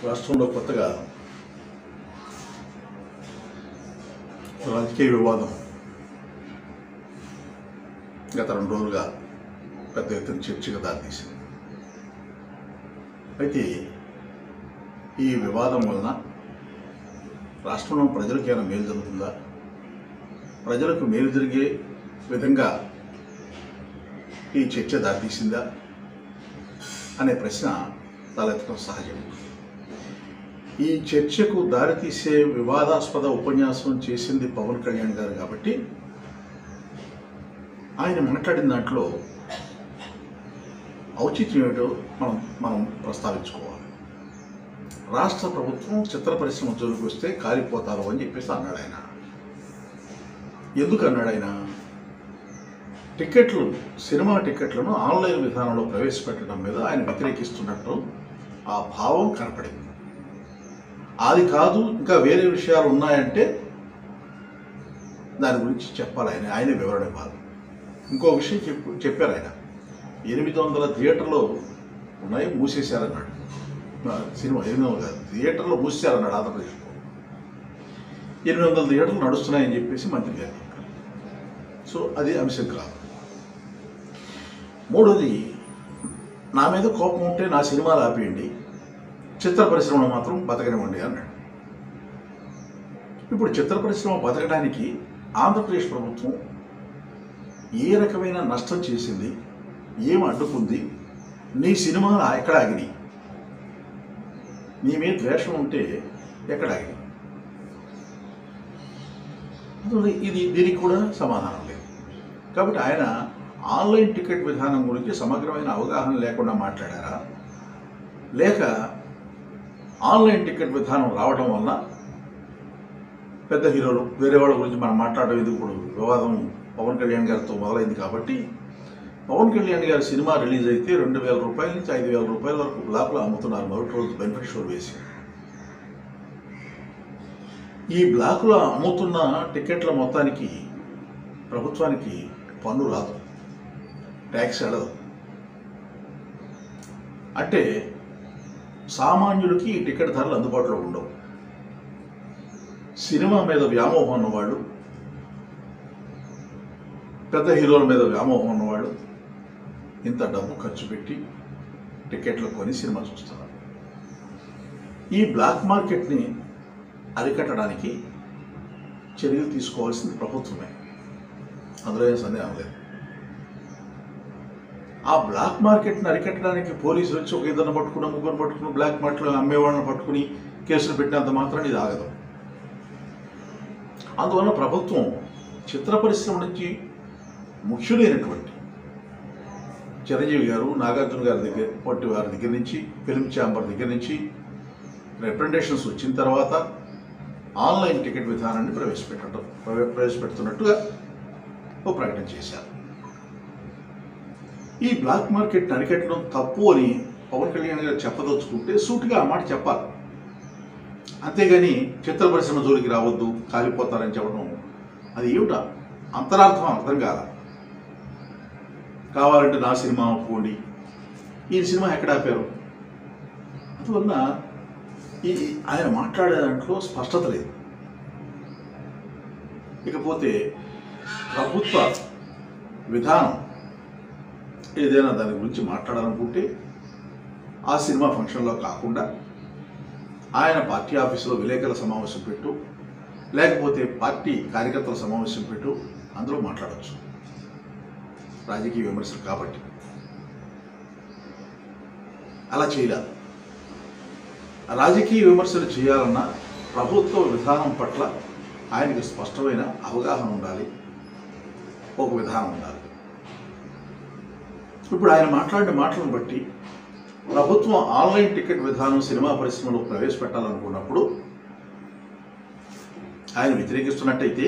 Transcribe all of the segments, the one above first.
రాష్ట్రంలో కొత్తగా రాజకీయ వివాదం గత రెండు రోజులుగా పెద్ద ఎత్తున చర్చకు దారితీసింది అయితే ఈ వివాదం వలన రాష్ట్రంలో ప్రజలకు ఏమైనా మేలు జరుగుతుందా ప్రజలకు మేలు జరిగే విధంగా ఈ చర్చ దారితీసిందా అనే ప్రశ్న తలెత్తడం సహజం ఈ చర్చకు దారితీసే వివాదాస్పద ఉపన్యాసం చేసింది పవన్ కళ్యాణ్ గారు కాబట్టి ఆయన మాట్లాడిన దాంట్లో ఔచిత్యం ఏమిటో మనం మనం ప్రస్తావించుకోవాలి రాష్ట్ర ప్రభుత్వం చిత్ర పరిశ్రమ జోలికి వస్తే కాలిపోతారు అని చెప్పేసి అన్నాడు ఆయన ఎందుకు అన్నాడు ఆయన టికెట్లు సినిమా టికెట్లను ఆన్లైన్ విధానంలో ప్రవేశపెట్టడం మీద ఆయన వ్యతిరేకిస్తున్నట్టు ఆ భావం కనపడింది అది కాదు ఇంకా వేరే విషయాలు ఉన్నాయంటే దాని గురించి చెప్పాలి ఆయన ఆయన వివరణ ఇవ్వాలి ఇంకో విషయం చెప్పు చెప్పారు ఆయన ఎనిమిది వందల థియేటర్లు ఉన్నాయి మూసేశారన్నాడు ఆ, సినిమా ఎనిమిది వందల కాదు థియేటర్లు మూసేశారన్నాడు ఆంధ్రప్రదేశ్లో ఎనిమిది వందల థియేటర్లు నడుస్తున్నాయని చెప్పేసి మంత్రి గారు చెప్పారు సో అది అంశం కాదు మూడోది నా మీద కోపం ఉంటే నా సినిమాలు ఆపేయండి చిత్ర పరిశ్రమ మాత్రం బతకనివ్వండి అన్నాడు ఇప్పుడు చిత్ర పరిశ్రమ బతకడానికి ఆంధ్రప్రదేశ్ ప్రభుత్వం ఏ రకమైన నష్టం చేసింది ఏం అడ్డుకుంది నీ సినిమాలు ఎక్కడ ఆగినాయి నీ మీద ద్వేషం ఉంటే ఎక్కడ ఆగినాయి అందువల్ల ఇది దీనికి కూడా సమాధానం లేదు కాబట్టి ఆయన ఆన్లైన్ టికెట్ విధానం గురించి సమగ్రమైన అవగాహన లేకుండా మాట్లాడారా లేక ఆన్లైన్ టికెట్ విధానం రావడం వలన పెద్ద హీరోలు వేరే వాళ్ళ గురించి మనం మాట్లాడడం ఇది ఇప్పుడు వివాదం పవన్ కళ్యాణ్ గారితో మొదలైంది కాబట్టి పవన్ కళ్యాణ్ గారి సినిమా రిలీజ్ అయితే రెండు వేల రూపాయల నుంచి ఐదు వేల రూపాయల వరకు బ్లాక్లో అమ్ముతున్నారు మొదటి రోజు బెనిఫిట్ షో వేసి ఈ బ్లాక్లో అమ్ముతున్న టికెట్ల మొత్తానికి ప్రభుత్వానికి పన్ను రాదు ట్యాక్స్ ఎడదు అంటే సామాన్యులకి ఈ టికెట్ ధరలు అందుబాటులో ఉండవు సినిమా మీద వ్యామోహం ఉన్నవాళ్ళు పెద్ద హీరోల మీద వ్యామోహం ఉన్నవాళ్ళు ఇంత డబ్బు ఖర్చు పెట్టి టికెట్లు కొని సినిమా చూస్తున్నారు ఈ బ్లాక్ మార్కెట్ని అరికట్టడానికి చర్యలు తీసుకోవాల్సింది ప్రభుత్వమే అందులో ఏం సందేహం లేదు ఆ బ్లాక్ మార్కెట్ని అరికట్టడానికి పోలీసులు వచ్చి ఒక ఇద్దరిని పట్టుకుని ముగ్గురు పట్టుకుని బ్లాక్ మార్కెట్లో అమ్మేవాళ్ళని పట్టుకుని కేసులు పెట్టినంత మాత్రాన్ని ఇది ఆగదు అందువల్ల ప్రభుత్వం చిత్ర పరిశ్రమ నుంచి ముఖ్యులైనటువంటి చిరంజీవి గారు నాగార్జున గారి దగ్గర వంటి వారి దగ్గర నుంచి ఫిల్మ్ ఛాంబర్ దగ్గర నుంచి రిప్రజెంటేషన్స్ వచ్చిన తర్వాత ఆన్లైన్ టికెట్ విధానాన్ని ప్రవేశపెట్టడం ప్రవే- ప్రవేశపెడుతున్నట్టుగా ఓ ప్రకటన చేశారు ఈ బ్లాక్ మార్కెట్ అరికట్టడం తప్పు అని పవన్ కళ్యాణ్ గారు చెప్పదలుచుకుంటే సూటిగా ఆ మాట చెప్పాలి అంతేగాని చిత్ర పరిశ్రమ జోలికి రావద్దు కాలిపోతారని చెప్పడం అది ఏమిటా అంతరార్థం అర్థం కాల కావాలంటే నా సినిమా ఒప్పుకోండి ఈ సినిమా ఎక్కడ ఆపారు అందువల్ల ఈ ఆయన మాట్లాడే దాంట్లో స్పష్టత లేదు ఇకపోతే ప్రభుత్వ విధానం ఏదైనా దాని గురించి మాట్లాడాలనుకుంటే ఆ సినిమా ఫంక్షన్లో కాకుండా ఆయన పార్టీ ఆఫీసులో విలేకరుల సమావేశం పెట్టు లేకపోతే పార్టీ కార్యకర్తల సమావేశం పెట్టు అందులో మాట్లాడవచ్చు రాజకీయ విమర్శలు కాబట్టి అలా చేయలేదు రాజకీయ విమర్శలు చేయాలన్నా ప్రభుత్వ విధానం పట్ల ఆయనకి స్పష్టమైన అవగాహన ఉండాలి ఒక విధానం ఉండాలి ఇప్పుడు ఆయన మాట్లాడిన మాటలను బట్టి ప్రభుత్వం ఆన్లైన్ టికెట్ విధానం సినిమా పరిశ్రమలో ప్రవేశపెట్టాలనుకున్నప్పుడు ఆయన వ్యతిరేకిస్తున్నట్టయితే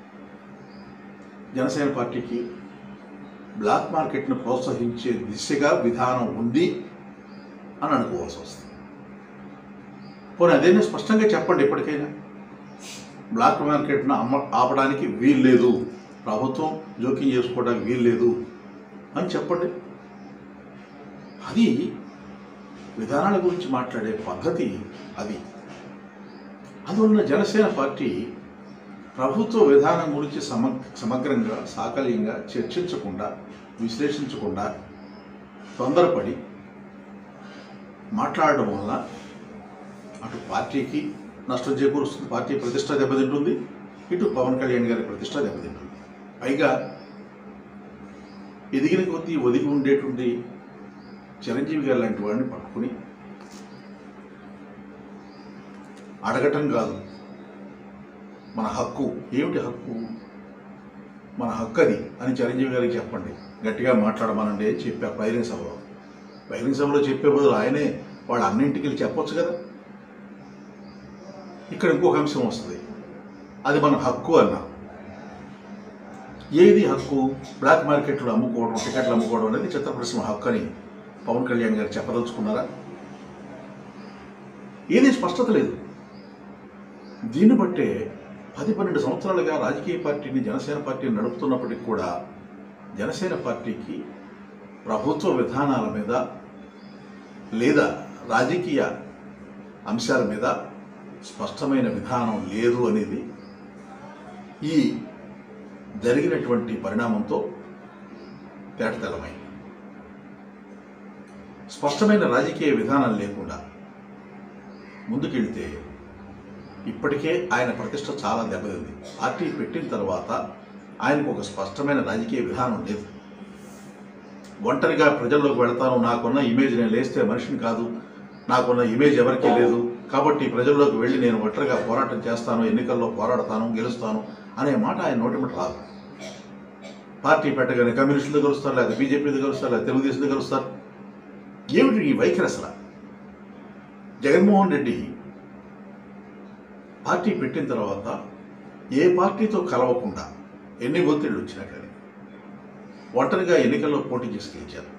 జనసేన పార్టీకి బ్లాక్ మార్కెట్ను ప్రోత్సహించే దిశగా విధానం ఉంది అని అనుకోవాల్సి వస్తుంది పోనీ అదేనా స్పష్టంగా చెప్పండి ఎప్పటికైనా బ్లాక్ మార్కెట్ను అమ్మ ఆపడానికి వీలు లేదు ప్రభుత్వం జోక్యం చేసుకోవడానికి వీలు లేదు అని చెప్పండి అది విధానాల గురించి మాట్లాడే పద్ధతి అది అందువలన జనసేన పార్టీ ప్రభుత్వ విధానం గురించి సమ సమగ్రంగా సాకల్యంగా చర్చించకుండా విశ్లేషించకుండా తొందరపడి మాట్లాడడం వల్ల అటు పార్టీకి నష్టం చేకూరుస్తుంది పార్టీ ప్రతిష్ట దెబ్బతింటుంది ఇటు పవన్ కళ్యాణ్ గారి ప్రతిష్ట దెబ్బతింటుంది పైగా ఎదిగిన కొద్దీ ఒదిగి ఉండేటువంటి చిరంజీవి గారు లాంటి వాడిని పట్టుకుని అడగటం కాదు మన హక్కు ఏమిటి హక్కు మన హక్కు అది అని చిరంజీవి గారికి చెప్పండి గట్టిగా మాట్లాడమనండి అని చెప్పారు బహిరంగ సభలో బహిరంగ సభలో చెప్పే బదులు ఆయనే వాళ్ళ అన్నింటికి వెళ్ళి చెప్పొచ్చు కదా ఇక్కడ ఇంకొక అంశం వస్తుంది అది మన హక్కు అన్నా ఏది హక్కు బ్లాక్ మార్కెట్లో అమ్ముకోవడం టికెట్లు అమ్ముకోవడం అనేది చిత్ర పరిశ్రమ హక్కు అని పవన్ కళ్యాణ్ గారు చెప్పదలుచుకున్నారా ఏది స్పష్టత లేదు దీన్ని బట్టే పది పన్నెండు సంవత్సరాలుగా రాజకీయ పార్టీని జనసేన పార్టీని నడుపుతున్నప్పటికీ కూడా జనసేన పార్టీకి ప్రభుత్వ విధానాల మీద లేదా రాజకీయ అంశాల మీద స్పష్టమైన విధానం లేదు అనేది ఈ జరిగినటువంటి పరిణామంతో తేటతెల్లమైంది స్పష్టమైన రాజకీయ విధానం లేకుండా ముందుకెళ్తే ఇప్పటికే ఆయన ప్రతిష్ట చాలా దెబ్బతింది పార్టీ పెట్టిన తర్వాత ఆయనకు ఒక స్పష్టమైన రాజకీయ విధానం లేదు ఒంటరిగా ప్రజల్లోకి వెళ్తాను నాకున్న ఇమేజ్ నేను లేస్తే మనిషిని కాదు నాకున్న ఇమేజ్ ఎవరికీ లేదు కాబట్టి ప్రజల్లోకి వెళ్ళి నేను ఒంటరిగా పోరాటం చేస్తాను ఎన్నికల్లో పోరాడతాను గెలుస్తాను అనే మాట ఆయన నోటి మాట రాదు పార్టీ పెట్టగానే కమ్యూనిస్టులు కలుస్తారు లేదా బీజేపీలు కలుస్తారు లేదా తెలుగుదేశం కలుస్తారు ఏమిటి ఈ వైఖరి అసలు జగన్మోహన్ రెడ్డి పార్టీ పెట్టిన తర్వాత ఏ పార్టీతో కలవకుండా ఎన్ని ఒత్తిళ్ళు వచ్చినా కానీ ఒంటరిగా ఎన్నికల్లో పోటీ చేసి గెలిచారు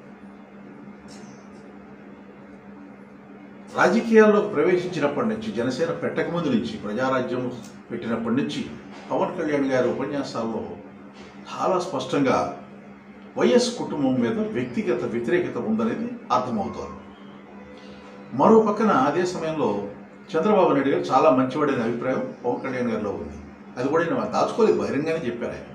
రాజకీయాల్లోకి ప్రవేశించినప్పటి నుంచి జనసేన పెట్టకముందు నుంచి ప్రజారాజ్యం పెట్టినప్పటి నుంచి పవన్ కళ్యాణ్ గారి ఉపన్యాసాల్లో చాలా స్పష్టంగా వైఎస్ కుటుంబం మీద వ్యక్తిగత వ్యతిరేకత ఉందనేది అర్థమవుతోంది మరో పక్కన అదే సమయంలో చంద్రబాబు నాయుడు గారు చాలా మంచివాడైన అభిప్రాయం పవన్ కళ్యాణ్ గారిలో ఉంది అది కూడా నేను దాచుకోలేదు బహిరంగానే చెప్పారు ఆయన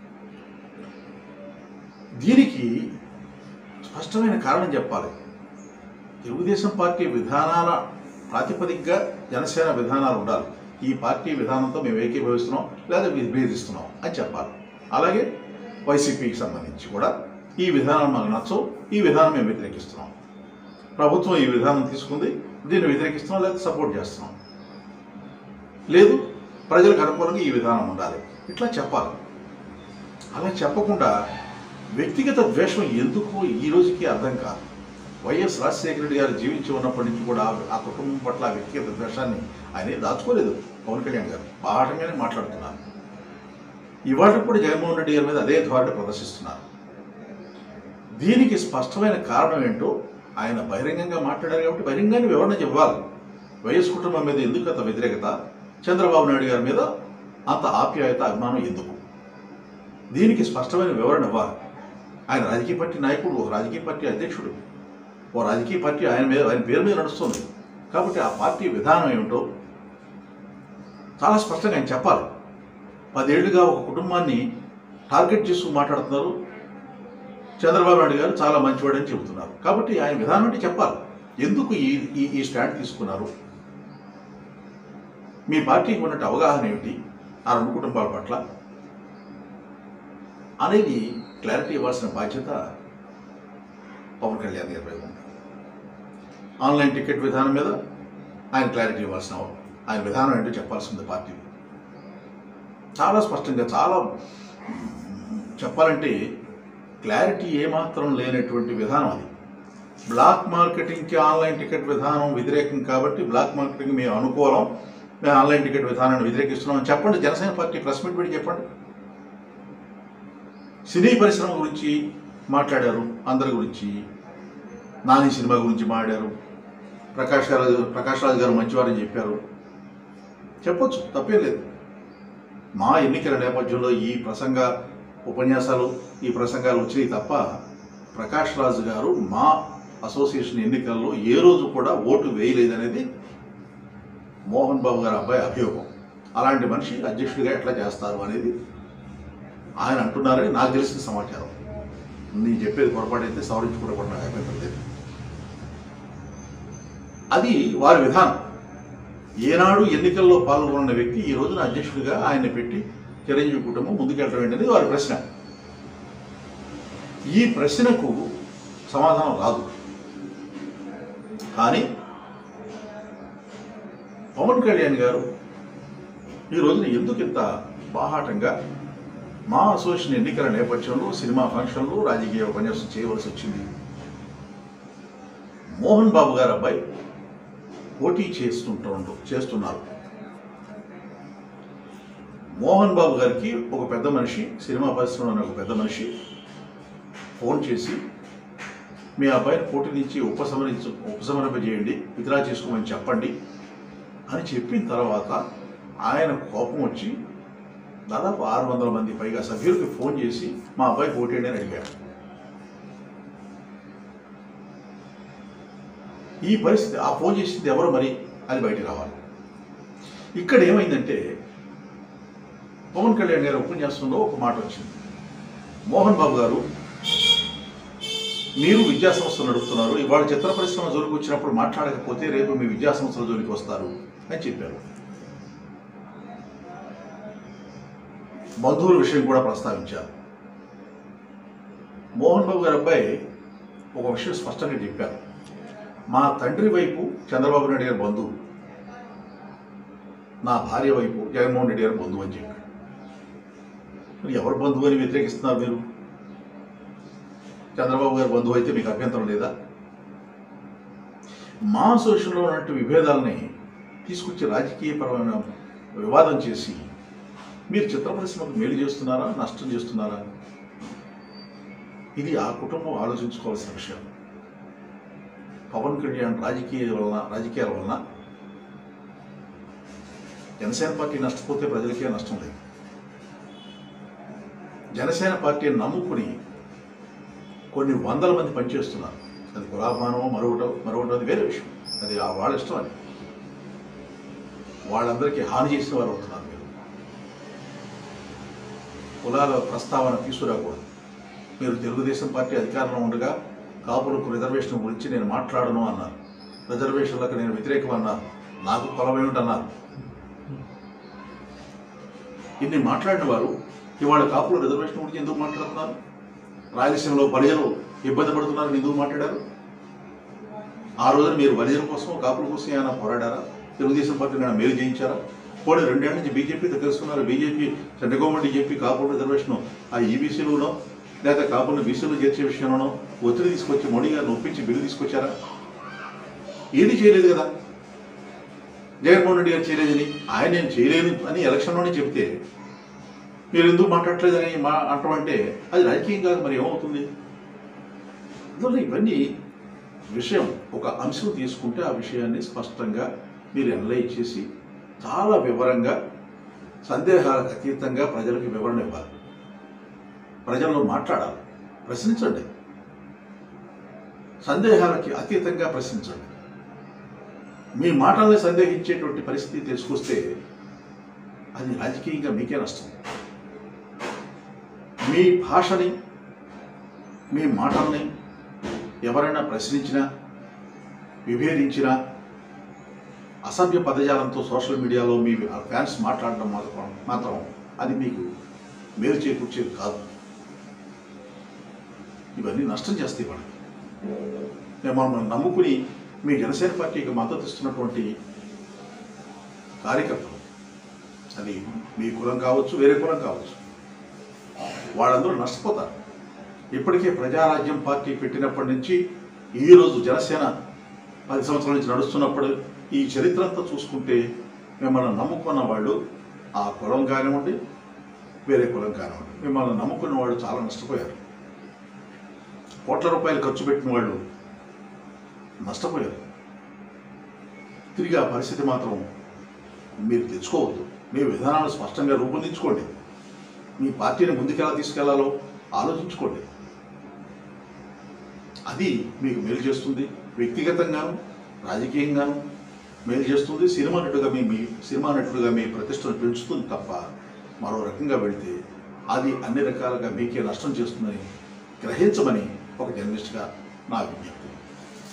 దీనికి స్పష్టమైన కారణం చెప్పాలి తెలుగుదేశం పార్టీ విధానాల ప్రాతిపదికగా జనసేన విధానాలు ఉండాలి ఈ పార్టీ విధానంతో మేము ఏకీభవిస్తున్నాం లేదా విభేదిస్తున్నాం అని చెప్పాలి అలాగే వైసీపీకి సంబంధించి కూడా ఈ విధానం మాకు నచ్చవు ఈ విధానం మేము వ్యతిరేకిస్తున్నాం ప్రభుత్వం ఈ విధానం తీసుకుంది దీన్ని వ్యతిరేకిస్తున్నాం లేదా సపోర్ట్ చేస్తున్నాం లేదు ప్రజలకు అనుకూలంగా ఈ విధానం ఉండాలి ఇట్లా చెప్పాలి అలా చెప్పకుండా వ్యక్తిగత ద్వేషం ఎందుకు ఈ రోజుకి అర్థం కాదు వైఎస్ రాజశేఖర రెడ్డి గారు జీవించి ఉన్నప్పటి నుంచి కూడా ఆ కుటుంబం పట్ల ఆ వ్యక్తిగత ద్వేషాన్ని ఆయన దాచుకోలేదు పవన్ కళ్యాణ్ గారు బాహటంగానే మాట్లాడుతున్నారు ఇవాళ కూడా జగన్మోహన్ రెడ్డి గారి మీద అదే ధోరణి ప్రదర్శిస్తున్నారు దీనికి స్పష్టమైన కారణం ఏంటో ఆయన బహిరంగంగా మాట్లాడారు కాబట్టి బహిరంగాన్ని వివరణ ఇవ్వాలి వైఎస్ కుటుంబం మీద ఎందుకు అంత వ్యతిరేకత చంద్రబాబు నాయుడు గారి మీద అంత ఆప్యాయత అభిమానం ఎందుకు దీనికి స్పష్టమైన వివరణ ఇవ్వాలి ఆయన రాజకీయ పార్టీ నాయకుడు ఒక రాజకీయ పార్టీ అధ్యక్షుడు ఓ రాజకీయ పార్టీ ఆయన మీద ఆయన పేరు మీద నడుస్తుంది కాబట్టి ఆ పార్టీ విధానం ఏమిటో చాలా స్పష్టంగా ఆయన చెప్పాలి పదేళ్లుగా ఒక కుటుంబాన్ని టార్గెట్ చేస్తూ మాట్లాడుతున్నారు చంద్రబాబు నాయుడు గారు చాలా మంచివాడని చెబుతున్నారు కాబట్టి ఆయన విధానం అంటే చెప్పాలి ఎందుకు ఈ ఈ ఈ స్టాండ్ తీసుకున్నారు మీ పార్టీకి ఉన్నట్టు అవగాహన ఏమిటి ఆ రెండు కుటుంబాల పట్ల అనేది క్లారిటీ ఇవ్వాల్సిన బాధ్యత పవన్ కళ్యాణ్ గారి మీద ఉంది ఆన్లైన్ టికెట్ విధానం మీద ఆయన క్లారిటీ ఇవ్వాల్సిన ఆయన విధానం ఏంటో చెప్పాల్సింది పార్టీ చాలా స్పష్టంగా చాలా చెప్పాలంటే క్లారిటీ ఏమాత్రం లేనటువంటి విధానం అది బ్లాక్ మార్కెటింగ్కి ఆన్లైన్ టికెట్ విధానం వ్యతిరేకం కాబట్టి బ్లాక్ మార్కెటింగ్ మేము అనుకూలం మేము ఆన్లైన్ టికెట్ విధానాన్ని వ్యతిరేకిస్తున్నాం అని చెప్పండి జనసేన పార్టీ ప్రెస్ మీట్ పెట్టి చెప్పండి సినీ పరిశ్రమ గురించి మాట్లాడారు అందరి గురించి నాని సినిమా గురించి మాట్లాడారు ప్రకాష్ రాజు ప్రకాష్ రాజు గారు మంచివారని చెప్పారు చెప్పొచ్చు తప్పేం లేదు మా ఎన్నికల నేపథ్యంలో ఈ ప్రసంగ ఉపన్యాసాలు ఈ ప్రసంగాలు వచ్చినాయి తప్ప ప్రకాష్ రాజు గారు మా అసోసియేషన్ ఎన్నికల్లో ఏ రోజు కూడా ఓటు వేయలేదనేది మోహన్ బాబు గారి అబ్బాయి అభియోగం అలాంటి మనిషి అధ్యక్షుడిగా ఎట్లా చేస్తారు అనేది ఆయన అంటున్నారని నాకు తెలిసిన సమాచారం నేను చెప్పేది పొరపాటు అయితే సవరించుకోవడం నాకు అభ్యంతరం లేదు అది వారి విధానం ఏనాడు ఎన్నికల్లో పాల్గొన్న వ్యక్తి ఈ రోజున అధ్యక్షుడిగా ఆయన్ని పెట్టి చిరంజీవి కుటుంబం ముందుకెళ్ళడం ఏంటనేది వారి ప్రశ్న ఈ ప్రశ్నకు సమాధానం రాదు కానీ పవన్ కళ్యాణ్ గారు ఈ రోజున ఎందుకు ఇంత బాహాటంగా మా అసోసియేషన్ ఎన్నికల నేపథ్యంలో సినిమా ఫంక్షన్లు రాజకీయ ఉపన్యాసం చేయవలసి వచ్చింది మోహన్ బాబు గారు అబ్బాయి పోటీ చేస్తుంటూ చేస్తున్నారు మోహన్ బాబు గారికి ఒక పెద్ద మనిషి సినిమా పరిశ్రమలో ఒక పెద్ద మనిషి ఫోన్ చేసి మీ అబ్బాయిని పోటీ నుంచి ఉపసంహరించు ఉపసంహరింపజేయండి విత్డ్రా చేసుకోమని చెప్పండి అని చెప్పిన తర్వాత ఆయన కోపం వచ్చి దాదాపు ఆరు వందల మంది పైగా సభ్యులకి ఫోన్ చేసి మా అబ్బాయి పోటీ అని అడిగారు ఈ పరిస్థితి ఆ ఫోన్ చేసింది ఎవరు మరి అది బయటికి రావాలి ఇక్కడ ఏమైందంటే పవన్ కళ్యాణ్ గారి ఉపన్యాసంలో ఒక మాట వచ్చింది మోహన్ బాబు గారు మీరు విద్యా సంస్థలు నడుపుతున్నారు ఇవాళ చిత్ర పరిశ్రమ జోలికి వచ్చినప్పుడు మాట్లాడకపోతే రేపు మీ విద్యా సంస్థల జోలికి వస్తారు అని చెప్పారు బంధువుల విషయం కూడా ప్రస్తావించారు మోహన్ బాబు గారి అబ్బాయి ఒక విషయం స్పష్టంగా చెప్పారు మా తండ్రి వైపు చంద్రబాబు నాయుడు గారి బంధువు నా భార్య వైపు జగన్మోహన్ రెడ్డి గారి బంధువు అని చెప్పాడు మరి ఎవరు బంధువు అని వ్యతిరేకిస్తున్నారు మీరు చంద్రబాబు గారి బంధువు అయితే మీకు అభ్యంతరం లేదా మా అసోసియేషన్లో ఉన్నట్టు విభేదాలని తీసుకొచ్చి రాజకీయపరమైన వివాదం చేసి మీరు చిత్ర పరిశ్రమకు మేలు చేస్తున్నారా నష్టం చేస్తున్నారా ఇది ఆ కుటుంబం ఆలోచించుకోవాల్సిన విషయం పవన్ కళ్యాణ్ రాజకీయ వలన రాజకీయాల వలన జనసేన పార్టీ నష్టపోతే ప్రజలకే నష్టం లేదు జనసేన పార్టీని నమ్ముకుని కొన్ని వందల మంది పనిచేస్తున్నారు అది కులాభిమానమో మరొకటో మరొకటో అది వేరే విషయం అది ఆ వాళ్ళ ఇష్టం అది వాళ్ళందరికీ హాని చేసిన వారు అవుతున్నారు మీరు కులాల ప్రస్తావన తీసుకురాకూడదు మీరు తెలుగుదేశం పార్టీ అధికారంలో ఉండగా కాపులకు రిజర్వేషన్ గురించి నేను మాట్లాడను అన్నారు రిజర్వేషన్లకు నేను వ్యతిరేకం అన్నారు నాకు కులం ఏమిటన్నారు ఇన్ని మాట్లాడిన వారు ఇవాళ కాపుల రిజర్వేషన్ గురించి ఎందుకు మాట్లాడుతున్నారు రాయలసీమలో బలిజలు ఇబ్బంది పడుతున్నారని ఎందుకు మాట్లాడారు ఆ రోజున మీరు బలిజల కోసం కాపుల కోసం ఏమైనా పోరాడారా తెలుగుదేశం పార్టీ నేను మేలు చేయించారా పోనీ రెండేళ్ల నుంచి బీజేపీతో కలుసుకున్నారు బీజేపీ చంద్రగోమరెడ్డి చెప్పి కాపుల రిజర్వేషన్ ఆ ఈబీసీలోనో లేదా కాపులను బీసీలో చేర్చే విషయంలోనో ఒత్తిడి తీసుకొచ్చి మోడీ గారిని ఒప్పించి బిల్లు తీసుకొచ్చారా ఏది చేయలేదు కదా జగన్మోహన్ రెడ్డి గారు చేయలేదని ఆయన నేను చేయలేను అని ఎలక్షన్లోనే చెప్తే మీరు ఎందుకు మాట్లాడలేదని మా అంటామంటే అది రాజకీయం కాదు మరి ఏమవుతుంది అందువల్ల ఇవన్నీ విషయం ఒక అంశం తీసుకుంటే ఆ విషయాన్ని స్పష్టంగా మీరు అనలైజ్ చేసి చాలా వివరంగా సందేహాలకు అతీతంగా ప్రజలకు వివరణ ఇవ్వాలి ప్రజల్లో మాట్లాడాలి ప్రశ్నించండి సందేహాలకి అతీతంగా ప్రశ్నించండి మీ మాటల్ని సందేహించేటువంటి పరిస్థితి తీసుకొస్తే అది రాజకీయంగా మీకే నష్టం మీ భాషని మీ మాటల్ని ఎవరైనా ప్రశ్నించినా విభేదించినా అసభ్య పదజాలంతో సోషల్ మీడియాలో మీ ఫ్యాన్స్ మాట్లాడడం మాత్రం మాత్రం అది మీకు మేలు చేకూర్చేది కాదు ఇవన్నీ నష్టం చేస్తాయి వాళ్ళకి మేము మమ్మల్ని నమ్ముకుని మీ జనసేన పార్టీకి మద్దతు ఇస్తున్నటువంటి కార్యకర్తలు అది మీ కులం కావచ్చు వేరే కులం కావచ్చు వాళ్ళందరూ నష్టపోతారు ఇప్పటికే ప్రజారాజ్యం పార్టీ పెట్టినప్పటి నుంచి ఈ రోజు జనసేన పది సంవత్సరాల నుంచి నడుస్తున్నప్పుడు ఈ చరిత్ర అంతా చూసుకుంటే మిమ్మల్ని నమ్ముకున్న వాళ్ళు ఆ కులం కానివ్వండి వేరే కులం కానివ్వండి మిమ్మల్ని నమ్ముకున్న వాళ్ళు చాలా నష్టపోయారు కోట్ల రూపాయలు ఖర్చు పెట్టిన వాళ్ళు నష్టపోయారు తిరిగి ఆ పరిస్థితి మాత్రం మీరు తెచ్చుకోవద్దు మీ విధానాలు స్పష్టంగా రూపొందించుకోండి మీ పార్టీని ముందుకెలా తీసుకెళ్లాలో ఆలోచించుకోండి అది మీకు మేలు చేస్తుంది వ్యక్తిగతంగాను రాజకీయంగాను మేలు చేస్తుంది సినిమా నటుగా మీ మీ సినిమా నటుడుగా మీ ప్రతిష్టను పెంచుతుంది తప్ప మరో రకంగా వెళితే అది అన్ని రకాలుగా మీకే నష్టం చేస్తుందని గ్రహించమని ఒక జర్నలిస్ట్గా నా విజ్ఞప్తి